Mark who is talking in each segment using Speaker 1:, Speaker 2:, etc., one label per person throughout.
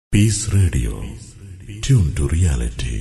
Speaker 1: Peace Radio. Tune to reality.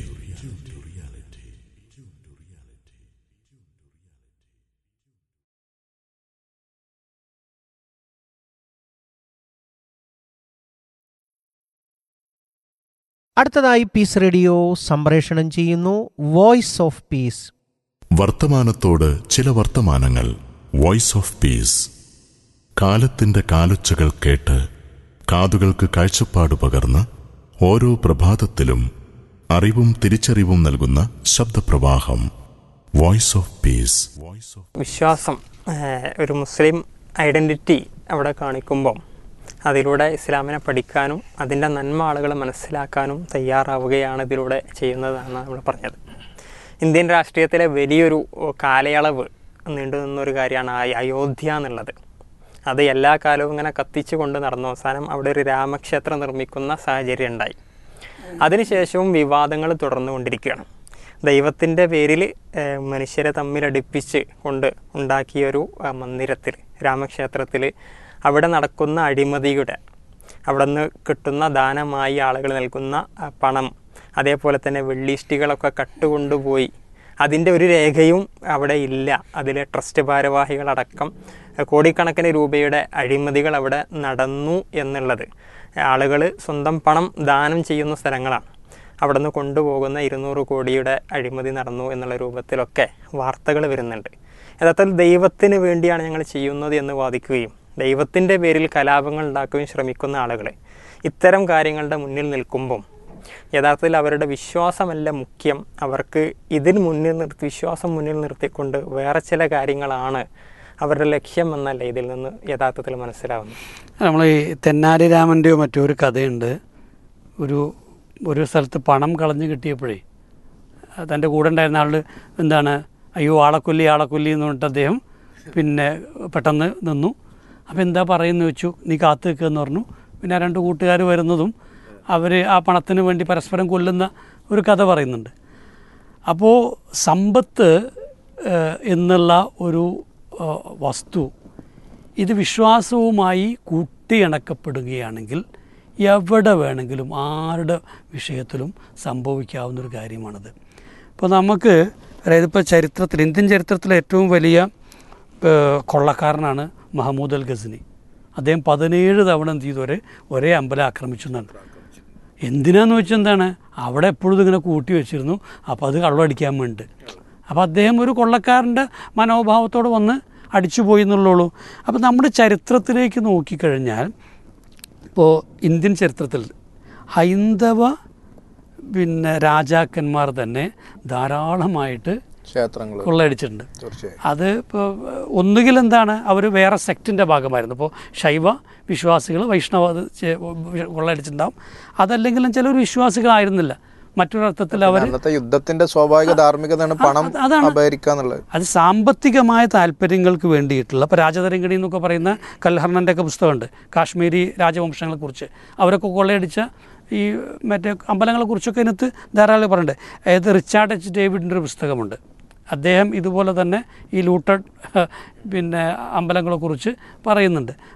Speaker 2: അടുത്തതായി peace radio സംപ്രേഷണം ചെയ്യുന്നു വോയിസ് ഓഫ് പീസ്
Speaker 1: വർത്തമാനത്തോട് ചില വർത്തമാനങ്ങൾ വോയിസ് ഓഫ് പീസ് കാലത്തിന്റെ കാലൊച്ചകൾ കേട്ട് കാതുകൾക്ക് കാഴ്ചപ്പാട് പകർന്ന് ഓരോ പ്രഭാതത്തിലും അറിവും തിരിച്ചറിവും നൽകുന്ന ശബ്ദപ്രവാഹം voice of peace voice of
Speaker 3: വിശ്വാസം ഏഹ്, ഒരു മുസ്ലിം ഐഡൻറ്റിറ്റി അവിടെ കാണിക്കുമ്പം അതിലൂടെ ഇസ്ലാമിനെ പഠിക്കാനും അതിൻ്റെ നന്മ ആളുകൾ മനസ്സിലാക്കാനും തയ്യാറാവുകയാണ് ഇതിലൂടെ ചെയ്യുന്നതാണ് നമ്മൾ പറഞ്ഞത് ഇന്ത്യൻ രാഷ്ട്രീയത്തിലെ വലിയൊരു ഓ, കാലയളവ് നീണ്ടു നിന്നൊരു കാര്യമാണ് ആ അയോധ്യ എന്നുള്ളത് അത് എല്ലാ കാലവും ഇങ്ങനെ കത്തിച്ചു കൊണ്ട് നടന്നു അവസാനം അവിടെ ഒരു രാമക്ഷേത്രം നിർമ്മിക്കുന്ന സാഹചര്യം ഉണ്ടായി അതിനുശേഷവും വിവാദങ്ങൾ തുടർന്നുകൊണ്ടിരിക്കുകയാണ് ദൈവത്തിൻ്റെ പേരിൽ ഏഹ്, മനുഷ്യരെ തമ്മിലടിപ്പിച്ച് കൊണ്ട് ഉണ്ടാക്കിയൊരു ആ, മന്ദിരത്തിൽ രാമക്ഷേത്രത്തിൽ അവിടെ നടക്കുന്ന അഴിമതിയുടെ അവിടെ നിന്ന് കിട്ടുന്ന ദാനമായി ആളുകൾ നൽകുന്ന ആ, പണം അതേപോലെ തന്നെ വെള്ളിഷ്ടികളൊക്കെ കട്ടുകൊണ്ടുപോയി അതിൻ്റെ ഒരു രേഖയും അവിടെ ഇല്ല അതിലെ ട്രസ്റ്റ് ഭാരവാഹികളടക്കം ഏഹ്, കോടിക്കണക്കിന് രൂപയുടെ അഴിമതികൾ അവിടെ നടന്നു എന്നുള്ളത് ആളുകൾ സ്വന്തം പണം ദാനം ചെയ്യുന്ന സ്ഥലങ്ങളാണ് അവിടെ നിന്ന് കൊണ്ടുപോകുന്ന ഇരുന്നൂറ് കോടിയുടെ അഴിമതി നടന്നു എന്നുള്ള രൂപത്തിലൊക്കെ വാർത്തകൾ വരുന്നുണ്ട് യഥാർത്ഥത്തിൽ ദൈവത്തിന് വേണ്ടിയാണ് ഞങ്ങൾ ചെയ്യുന്നത് എന്ന് വാദിക്കുകയും ദൈവത്തിൻ്റെ പേരിൽ കലാപങ്ങൾ ഉണ്ടാക്കുകയും ശ്രമിക്കുന്ന ആളുകൾ ഇത്തരം കാര്യങ്ങളുടെ മുന്നിൽ നിൽക്കുമ്പം യഥാർത്ഥത്തിൽ അവരുടെ വിശ്വാസമല്ല മുഖ്യം അവർക്ക് ഇതിന് മുന്നിൽ നിർത്തി വിശ്വാസം മുന്നിൽ നിർത്തിക്കൊണ്ട് വേറെ ചില കാര്യങ്ങളാണ് അവരുടെ ലക്ഷ്യം എന്നല്ല ഇതിൽ നിന്ന് യഥാർത്ഥത്തിൽ മനസ്സിലാവുന്നത്
Speaker 4: നമ്മൾ ഈ തെന്നാലി രാമൻ്റെയോ മറ്റോ ഒരു കഥയുണ്ട് ഒരു ഒരു സ്ഥലത്ത് പണം കളഞ്ഞു കിട്ടിയപ്പോഴേ ആ തൻ്റെ കൂടെ ഉണ്ടായിരുന്ന ആൾ എന്താണ് അയ്യോ ആളക്കൊല്ലി ആളക്കൊല്ലി എന്ന് പറഞ്ഞിട്ട് അദ്ദേഹം പിന്നെ പെട്ടെന്ന് നിന്നു അപ്പോൾ എന്താ പറയുന്നത് വെച്ചു നീ കാത്തു നിൽക്കുമെന്ന് പറഞ്ഞു പിന്നെ ആ രണ്ട് കൂട്ടുകാർ വരുന്നതും അവർ ആ പണത്തിന് വേണ്ടി പരസ്പരം കൊല്ലുന്ന ഒരു കഥ പറയുന്നുണ്ട് അപ്പോൾ സമ്പത്ത് ഏഹ്, എന്നുള്ള ഒരു ഏഹ്, വസ്തു ഇത് വിശ്വാസവുമായി കൂട്ടിയിണക്കപ്പെടുകയാണെങ്കിൽ എവിടെ വേണമെങ്കിലും ആരുടെ വിഷയത്തിലും സംഭവിക്കാവുന്നൊരു കാര്യമാണത് ഇപ്പോൾ നമുക്ക് അതായത് ഇപ്പോൾ ചരിത്രത്തിൽ ഇന്ത്യൻ ചരിത്രത്തിലെ ഏറ്റവും വലിയ ഏഹ്, കൊള്ളക്കാരനാണ് മഹമ്മൂദ് അൽ ഗസ്നി അദ്ദേഹം പതിനേഴ് തവണ എന്ത് ചെയ്തു ഒരേ ഒരേ അമ്പലം ആക്രമിച്ചു എന്നാണ് എന്തിനാന്ന് വെച്ചാൽ എന്താണ് അവിടെ എപ്പോഴും ഇങ്ങനെ കൂട്ടി വെച്ചിരുന്നു അപ്പോൾ അത് കള്ളടിക്കാൻ വേണ്ടി അപ്പോൾ അദ്ദേഹം ഒരു കൊള്ളക്കാരൻ്റെ മനോഭാവത്തോടെ വന്ന് അടിച്ചു പോയി എന്നുള്ളൂ അപ്പോൾ നമ്മുടെ ചരിത്രത്തിലേക്ക് നോക്കിക്കഴിഞ്ഞാൽ ഇപ്പോൾ ഇന്ത്യൻ ചരിത്രത്തിൽ ഹൈന്ദവ പിന്നെ രാജാക്കന്മാർ തന്നെ ധാരാളമായിട്ട്
Speaker 5: ക്ഷേത്രങ്ങൾ
Speaker 4: കൊള്ളയടിച്ചിട്ടുണ്ട്
Speaker 5: തീർച്ചയായും
Speaker 4: അത് ഇപ്പോൾ ഒന്നുകിൽ എന്താണ് അവർ വേറെ സെക്റ്റിൻ്റെ ഭാഗമായിരുന്നു ഇപ്പോൾ ശൈവ വിശ്വാസികൾ വൈഷ്ണവ അത് ചെ- കൊള്ളയടിച്ചിട്ടുണ്ടാവും അതല്ലെങ്കിലും ചിലർ വിശ്വാസികളായിരുന്നില്ല മറ്റൊരർത്ഥത്തിൽ അവർ
Speaker 5: അന്നത്തെ യുദ്ധത്തിന്റെ സ്വാഭാവിക ധാർമ്മികതയാണ് പണം
Speaker 4: അത് അതാണ്.
Speaker 5: അപഹരിക്കുക എന്നുള്ളത്
Speaker 4: അത് സാമ്പത്തികമായ താല്പര്യങ്ങൾക്ക് വേണ്ടിയിട്ടുള്ള ഇപ്പോൾ രാജതരംഗിണി എന്നൊക്കെ പറയുന്ന കൽഹർണൻ്റെ ഒക്കെ പുസ്തകമുണ്ട് കാശ്മീരി രാജവംശങ്ങളെക്കുറിച്ച് അവരൊക്കെ കൊള്ളയടിച്ച ഈ മറ്റേ അമ്പലങ്ങളെക്കുറിച്ചൊക്കെ ഇതിനകത്ത് ധാരാളം പറയുന്നുണ്ട് അതായത് റിച്ചാർഡ് എച്ച് ഡേവിഡിൻ്റെ ഒരു പുസ്തകമുണ്ട് അദ്ദേഹം ഇതുപോലെ തന്നെ ഈ ലൂട്ടഡ് പിന്നെ അമ്പലങ്ങളെക്കുറിച്ച് പറയുന്നുണ്ട്